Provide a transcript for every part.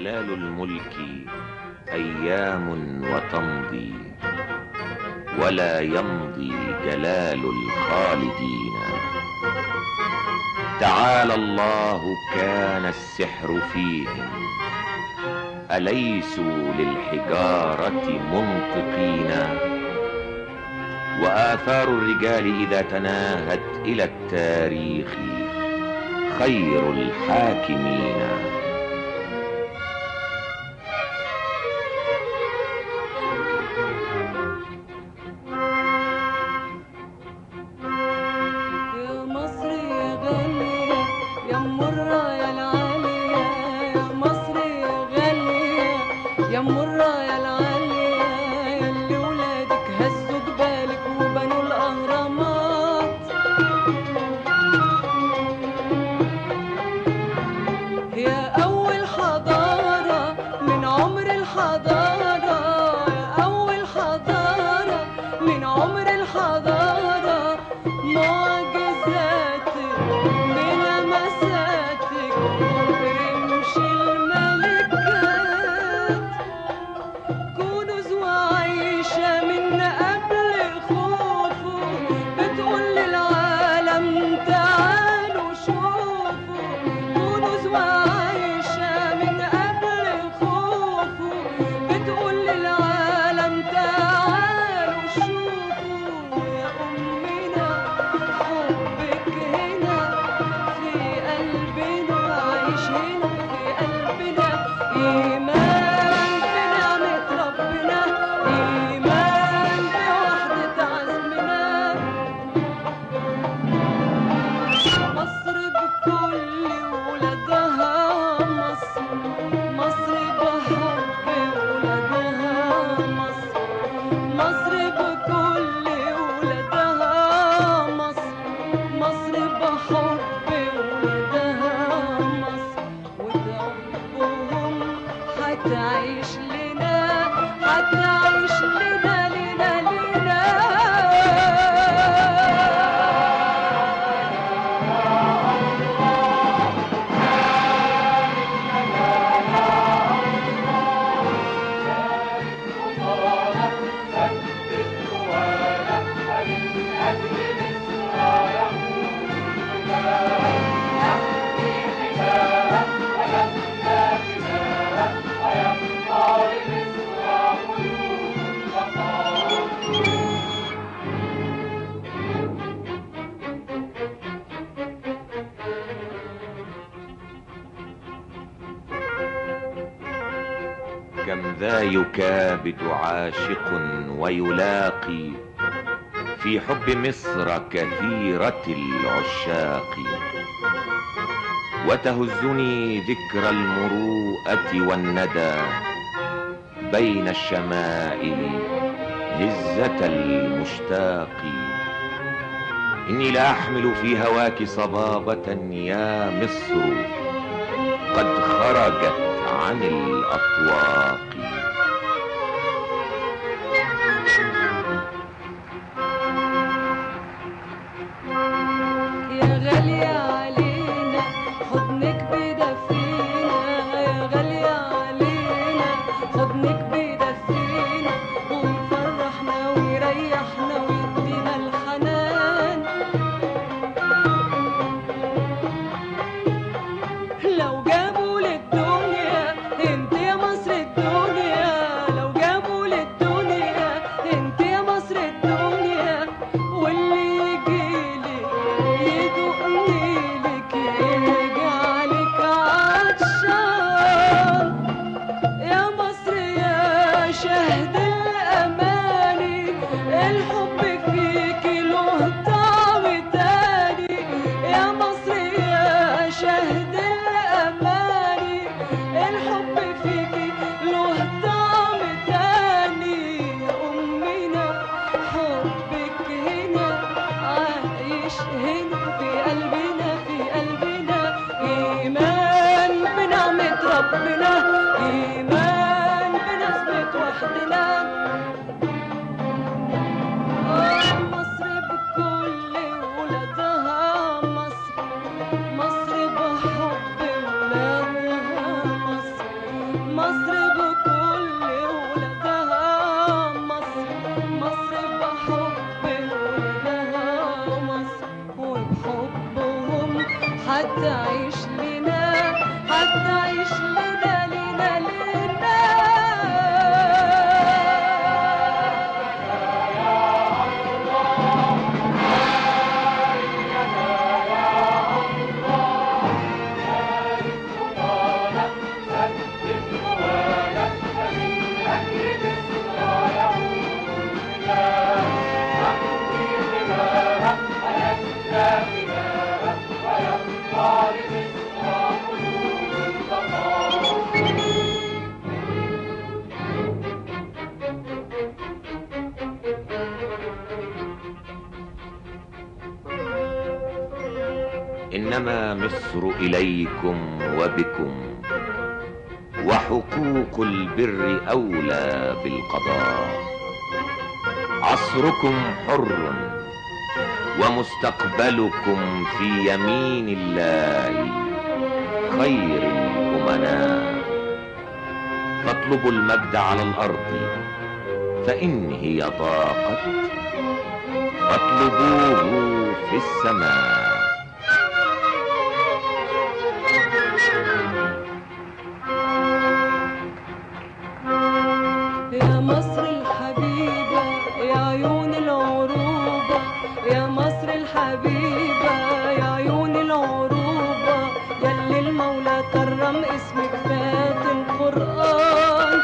رجال الملك ايام وتمضي ولا يمضي جلال الخالدين تعالى الله كان السحر فيهم اليسوا للحجاره منطقين واثار الرجال اذا تناهت الى التاريخ خير الحاكمين يا مصر يا غالية يا مرة يا العالية يا مصر يا غالية يا مرة يا العالية ياللي ولادك هزوا جبالك وبنوا الأهرامات يا أول حضارة من عمر الحضارة يا أول حضارة من عمر الحضارة معجزاتك بلمساتك رمش الملكات كنوز وعيشة من قبل خوفه بتقول للعالم تعالوا شوفوا كنوز وعيشة من قبل خوفه بتقول للعالم تعالوا شوفوا يا أمنا حبك هنا في قلبنا عايش هنا في قلبنا إيمان بنعمة ربنا إيمان بوحدة عزمنا مصر بكل ولادها مصر مصر بحب ولادها مصر مصر بكل ولادها مصر مصر بحب ولادها مصر وتعبهم هتعيش لنا هتعيش لنا لنا لنا كم ذا يكابد عاشق ويلاقي في حب مصر كثيرة العشاق وتهزني ذكرى المروءة والندى بين الشمائل هزة المشتاق إني لا أحمل في هواك صبابة يا مصر قد خرجت عن الأطواق يا غالية علينا حضنك بيدفينا يا غالية علينا حضنك بيدفينا ويفرحنا ويريحنا ويدينا الحنان لو جابوا للدنيا انت يا مصر الدنيا لو جابوا للدنيا انت يا مصر الدنيا واللي يجيلك يدوق نيلك يجعلك عطشان يا مصر يا انما مصر اليكم وبكم وحقوق البر اولى بالقضاء عصركم حر ومستقبلكم في يمين الله خير الامناء فاطلبوا المجد على الارض فان هي ضاقت فاطلبوه في السماء يا مصر الحبيبة يا عيون العروبة يا مصر الحبيبة يا عيون العروبة يلي المولى كرم اسمك فات القرآن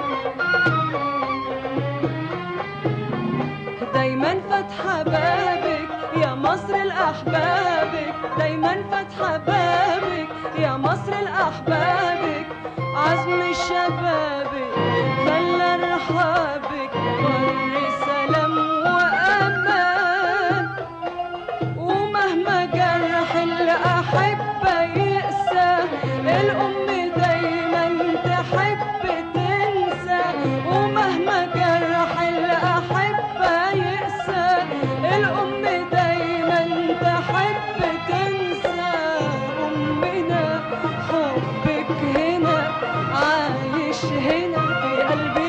دايما فاتحة بابك يا مصر الأحبابك دايما فاتحة بابك يا مصر الأحبابك عزم شبابك خلى رحابك وري سلام وأمان ومهما جرح الأحبة يقسى الأم دايما تحب تنسى ومهما جرح الأحبة يقسى الأم دايما تحب تنسى أمنا حبك هنا عايش هنا في قلبي